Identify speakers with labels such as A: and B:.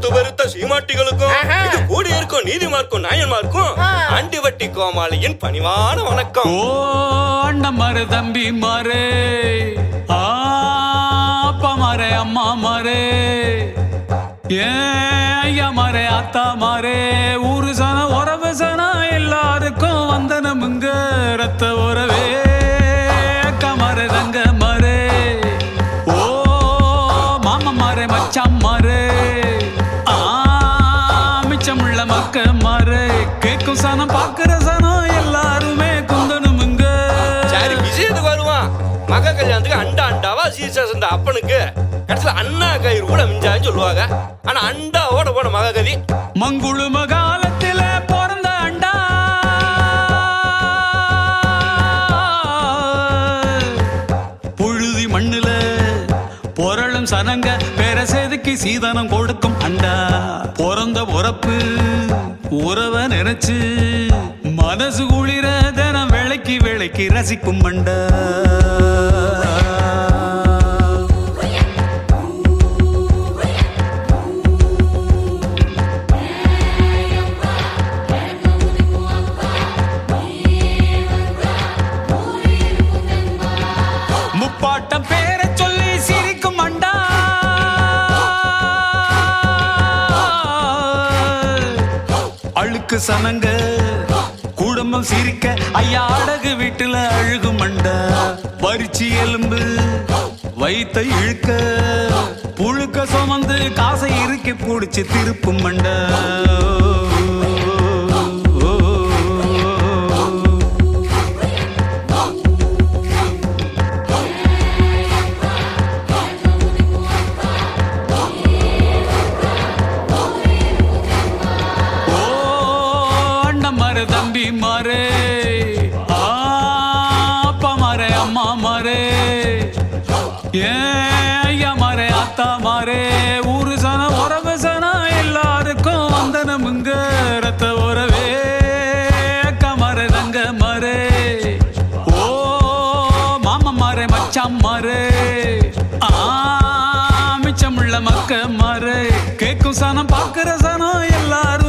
A: மூத்து பெருத்த சீமாட்டிகளுக்கும்
B: ஆஹா.
A: இது கூடி இருக்கும் நீதிமார்க்கும் நாயன்மார்க்கும்
B: ஆ.
A: ஆண்டிவட்டி கோமாளியின் பணிவான வணக்கம்
C: ஓ அண்ணன் மாறு தம்பி மாறு ஆ, அப்பா மாறு அம்மா மாறு ஏன் ஐயா மாறு அத்தா மாறு ஊரு சன உறவு சன எல்லாருக்கும் வந்தனமுங்க ரத்த உறவே அக்கா மாறு தங்க மாறு ஓ மாமா மாறு மச்சான் மாறு ஆ, மிச்சமுள்ள மக்க மாறு கேக்கும் சனம் பாக்குற சனம் எல்லாருமே குந்தனுமுங்க
A: சரி விஷயத்துக்கு வருவான் மக கல்யாணத்துக்கு அண்டா அண்டாவா சீசா சந்த அப்பனுக்கு கடைசியில அண்ணா கயிறு கூட மிஞ்சான்னு சொல்லுவாங்க ஆனா அண்டாவோட போன மக கதி
C: மங்குழு மகாலத்தில பிறந்த அண்டா புழுதி மண்ணுல பொரளும் சனங்க பேர செதுக்கி சீதனம் கொடுக்கும் அண்டா பிறந்த உறப்பு உறவ நினைச்சு மனசு குளிர தினம் விளக்கி விளக்கி ரசிக்கும் மண்டா முப்பாட்டம் பேரை சொல்லி சிரிக்கும் அண்டா அழுக்கு சனங்க குடும்பம் சிரிக்க ஐயா அடகு வீட்டுல அழுகும் மண்டா பறிச்சு எலும்பு வைத்த இழுக்க புழுக்க சுமந்து காசை இறுக்கி புடிச்சு திருப்பும் மண்டா ஓ அண்ணன் மாறு தம்பி மாறு ஆ, அப்பா மாறு அம்மா மாறு ஏன் ஐயா மாறு அத்தா மாறு ஊரு சன உறவு சன எல்லாருக்கும் வந்தனமுங்க ரத்த உறவே அக்கா மாறு தங்க மாறு ஓ மாமா மாறு மச்சான் மாறு ஆ மிச்சமுள்ள மக்க மாறு கேக்கும் சனம் பாக்குற சனம் எல்லாரும்